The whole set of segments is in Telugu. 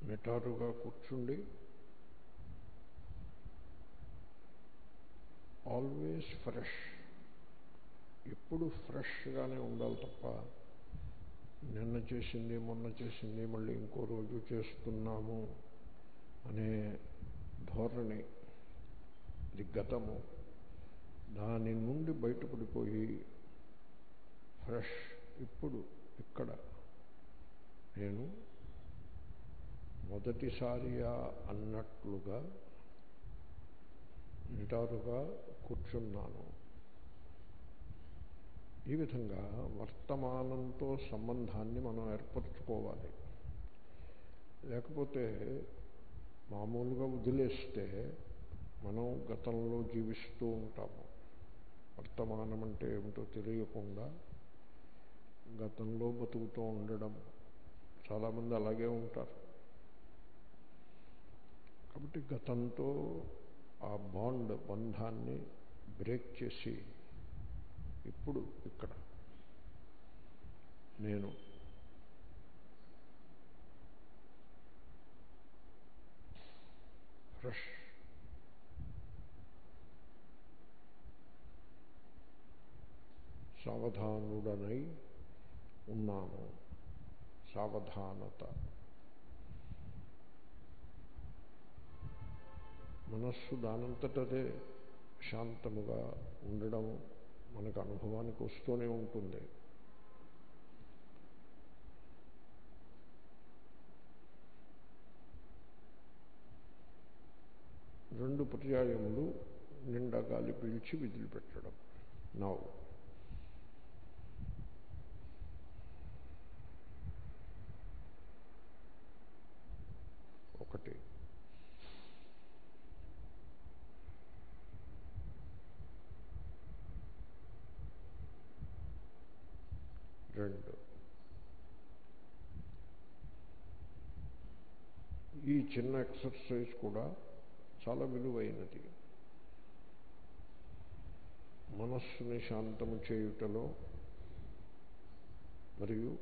నిటారుగా కూర్చుండి ఆల్వేస్ ఫ్రెష్ ఎప్పుడు ఫ్రెష్గానే ఉండాలి తప్ప నిన్న చేసింది మొన్న చేసింది మళ్ళీ ఇంకో రోజు చేస్తున్నాము అనే ధోరణి ఇది గతము దాని నుండి బయటపడిపోయి ఫ్రెష్ ఇప్పుడు ఇక్కడ నేను మొదటిసారిగా అన్నట్లుగా నిటారుగా కూర్చున్నాను ఈ విధంగా వర్తమానంతో సంబంధాన్ని మనం ఏర్పరచుకోవాలి లేకపోతే మామూలుగా వదిలేస్తే మనం గతంలో జీవిస్తూ ఉంటాము వర్తమానం అంటే ఏమిటో తెలియకుండా గతంలో బతుకుతూ ఉండడం చాలామంది అలాగే ఉంటారు కాబట్టి గతంతో ఆ బాండ్ బంధాన్ని బ్రేక్ చేసి ఇప్పుడు ఇక్కడ నేను ఫ్రెష్ సావధానుడనై ఉన్నాను సావధానత మనస్సు దానంతటదే శాంతముగా ఉండడం మనకు అనుభవానికి వస్తూనే ఉంటుంది రెండు పర్యాయములు నిండా గాలి పీల్చి విదిలిపెట్టడం నావు ఒకటి రెండు ఈ చిన్న ఎక్సర్సైజ్ కూడా చాలా విలువైనది మనస్సుని శాంతము చేయుటలో మరియు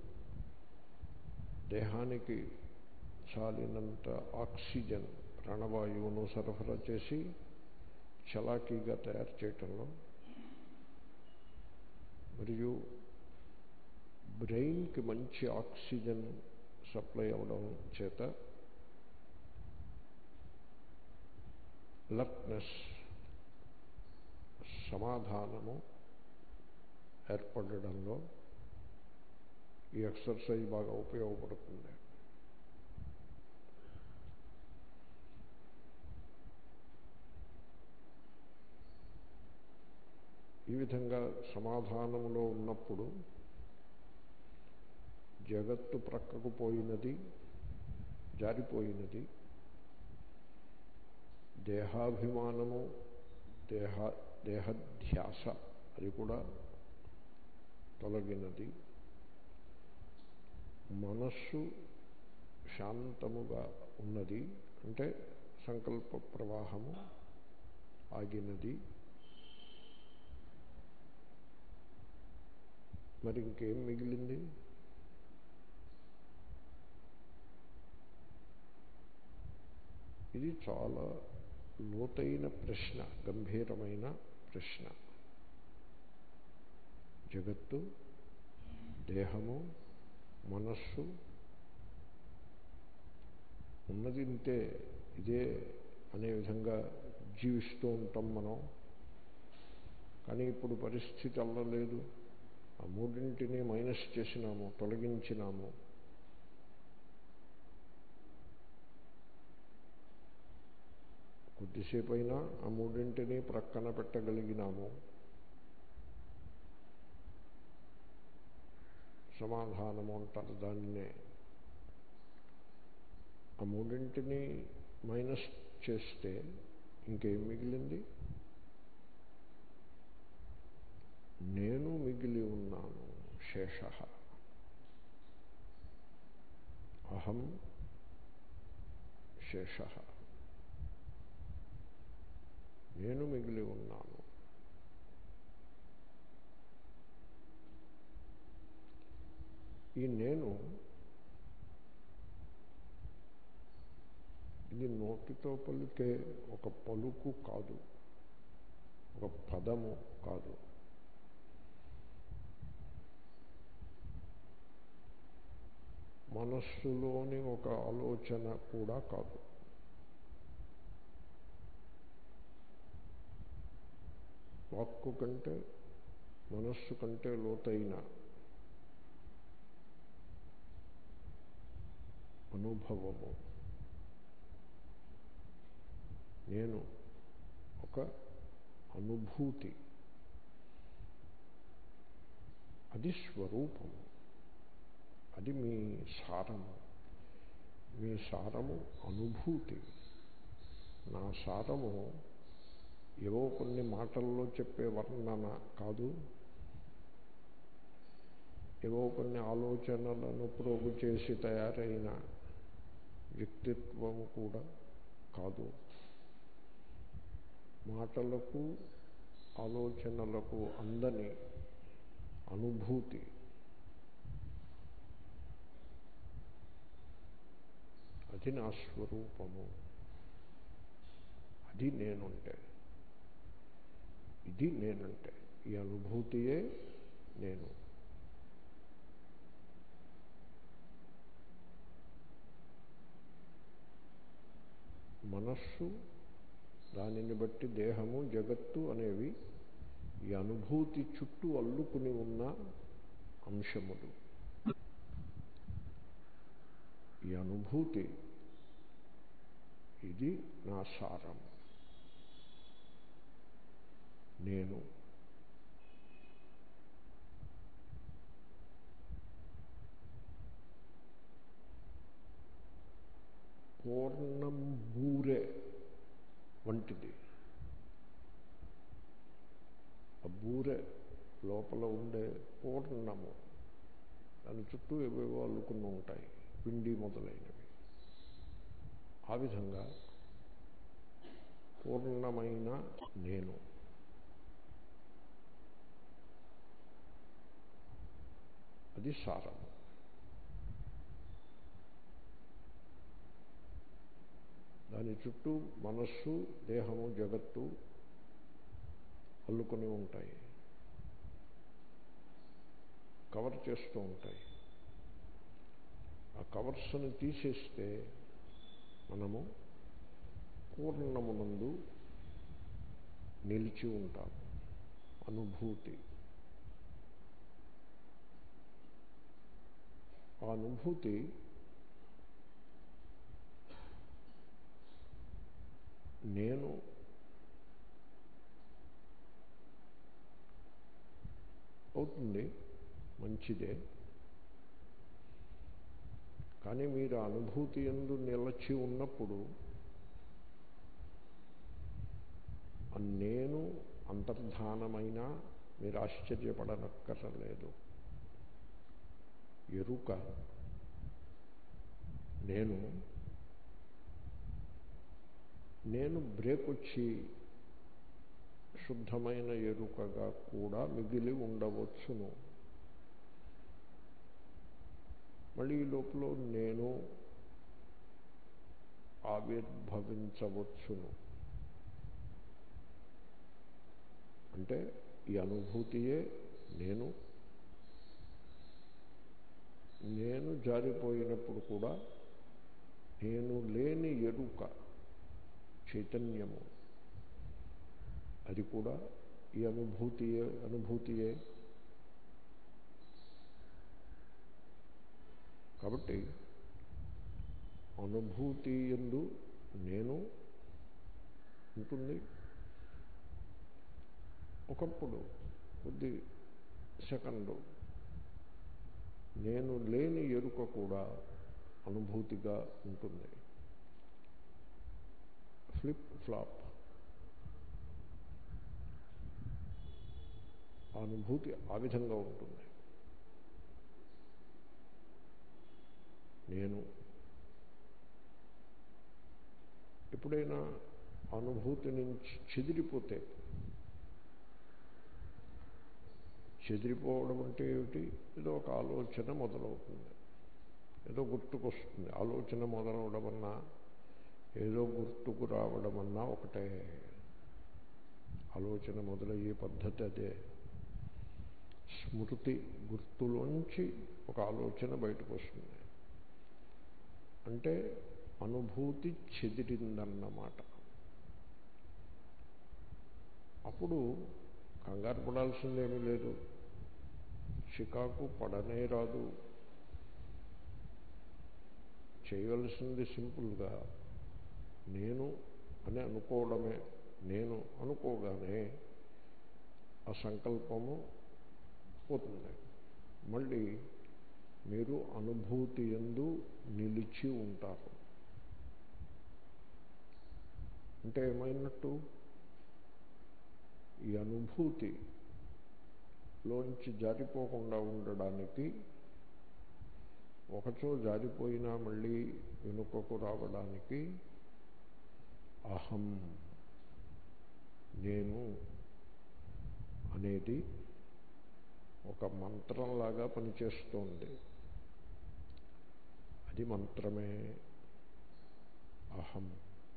దేహానికి చాలినంత ఆక్సిజన్ ప్రాణవాయువును సరఫరా చేసి చలాకీగా తయారు చేయటంలో మరియు బ్రెయిన్కి మంచి ఆక్సిజన్ సప్లై అవ్వడం చేత అలర్ట్నెస్ సమాధానము ఏర్పడడంలో ఈ ఎక్సర్సైజ్ బాగా ఉపయోగపడుతుంది ఈ విధంగా సమాధానములో ఉన్నప్పుడు జగత్తు ప్రక్కకు పోయినది జారిపోయినది దేహాభిమానము దేహ దేహధ్యాస అది కూడా తొలగినది మనస్సు శాంతముగా ఉన్నది అంటే సంకల్ప ప్రవాహము ఆగినది మరి ఇంకేం మిగిలింది ఇది చాలా లోతైన ప్రశ్న గంభీరమైన ప్రశ్న జగత్తు దేహము మనస్సు ఉన్నది ఇంతే ఇదే అనే విధంగా జీవిస్తూ ఉంటాం మనం కానీ ఇప్పుడు పరిస్థితి అల్లలేదు ఆ మూడింటిని మైనస్ చేసినాము తొలగించినాము కొద్దిసేపు అయినా ఆ మూడింటిని ప్రక్కన పెట్టగలిగినాము సమాధానము అంటారు దాన్నే ఆ మూడింటిని మైనస్ చేస్తే ఇంకేం మిగిలింది నేను మిగిలి ఉన్నాను శేష అహం శేష నేను మిగిలి ఉన్నాను ఈ నేను ఇది నోటితో పలికే ఒక పలుకు కాదు ఒక పదము కాదు మనస్సులోని ఒక ఆలోచన కూడా కాదు వాక్కు కంటే మనస్సు కంటే లోతైన అనుభవము నేను ఒక అనుభూతి అది స్వరూపము అది మీ సారము మీ సారము అనుభూతి నా సారము ఏవో కొన్ని మాటల్లో చెప్పే వర్ణన కాదు ఏవో కొన్ని ఆలోచనలను ప్రోగు చేసి తయారైన వ్యక్తిత్వము కూడా కాదు మాటలకు ఆలోచనలకు అందని అనుభూతి అది నా స్వరూపము అది నేనుంటే ఇది నేనంటే ఈ అనుభూతియే నేను మనస్సు దానిని బట్టి దేహము జగత్తు అనేవి ఈ అనుభూతి చుట్టూ అల్లుకుని ఉన్న అంశములు ఈ అనుభూతి ఇది నా సారం నేను పూర్ణం బూరే వంటిది ఆ బూరె లోపల ఉండే పూర్ణము దాని చుట్టూ ఏవేవో అల్లుకుని ఉంటాయి పిండి మొదలైనవి ఆ విధంగా పూర్ణమైన నేను అది సారము దాని చుట్టూ మనస్సు దేహము జగత్తు అల్లుకొని ఉంటాయి కవర్ చేస్తూ ఉంటాయి ఆ కవర్స్ని తీసేస్తే మనము పూర్ణమునందు నిలిచి ఉంటాము అనుభూతి ఆ అనుభూతి నేను అవుతుంది మంచిదే కానీ మీరు అనుభూతి ఎందు నిలచి ఉన్నప్పుడు ఆ నేను అంతర్ధానమైనా మీరు ఆశ్చర్యపడనక్కర్లేదు ఎరుక నేను నేను బ్రేక్ వచ్చి శుద్ధమైన ఎరుకగా కూడా మిగిలి ఉండవచ్చును మళ్ళీ ఈ లోపల నేను ఆవిర్భవించవచ్చును అంటే ఈ అనుభూతియే నేను నేను జారిపోయినప్పుడు కూడా నేను లేని ఎరుక చైతన్యము అది కూడా ఈ అనుభూతియే అనుభూతియే కాబట్టి అనుభూతి ఎందు నేను ఉంటుంది ఒకప్పుడు కొద్ది సెకండు నేను లేని ఎరుక కూడా అనుభూతిగా ఉంటుంది ఫ్లిప్ ఫ్లాప్ ఆ అనుభూతి ఆ విధంగా ఉంటుంది నేను ఎప్పుడైనా అనుభూతి నుంచి చెదిరిపోతే చెదిరిపోవడం అంటే ఏమిటి ఏదో ఒక ఆలోచన మొదలవుతుంది ఏదో గుర్తుకొస్తుంది ఆలోచన మొదలవడం అన్నా ఏదో గుర్తుకు రావడం అన్నా ఒకటే ఆలోచన మొదలయ్యే పద్ధతి అదే స్మృతి గుర్తులోంచి ఒక ఆలోచన బయటకు వస్తుంది అంటే అనుభూతి చెదిరిందన్నమాట అప్పుడు కంగారు పడాల్సిందేమీ లేదు చికాకు పడనే రాదు చేయవలసింది సింపుల్గా నేను అని అనుకోవడమే నేను అనుకోగానే ఆ సంకల్పము పోతుంది మళ్ళీ మీరు అనుభూతి ఎందు నిలిచి ఉంటారు అంటే ఏమైనట్టు ఈ అనుభూతి లోంచి జారిపోకుండా ఉండడానికి ఒకచో జారిపోయినా మళ్ళీ వెనుకకు రావడానికి అహం నేను అనేది ఒక మంత్రంలాగా పనిచేస్తోంది అది మంత్రమే అహం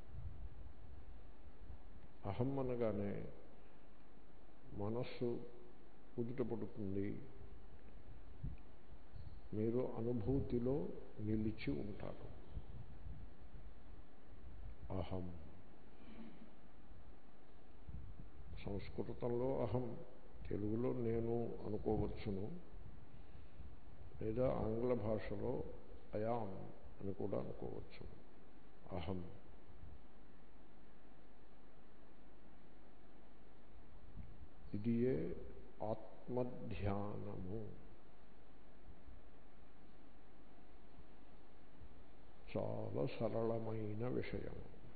అహం అనగానే మనస్సు కుదుట పడుతుంది మీరు అనుభూతిలో నిలిచి ఉంటారు అహం సంస్కృతంలో అహం తెలుగులో నేను అనుకోవచ్చును లేదా ఆంగ్ల భాషలో అయాం అని కూడా అనుకోవచ్చు అహం ఇది ఏ ఆత్మధ్యానము చాలా సరళమైన విషయం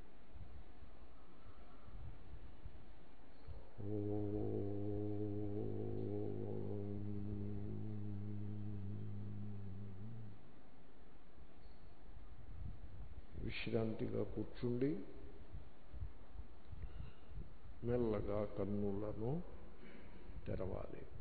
విశ్రాంతిగా కూర్చుండి మెల్లగా కన్నులను తెరవాలి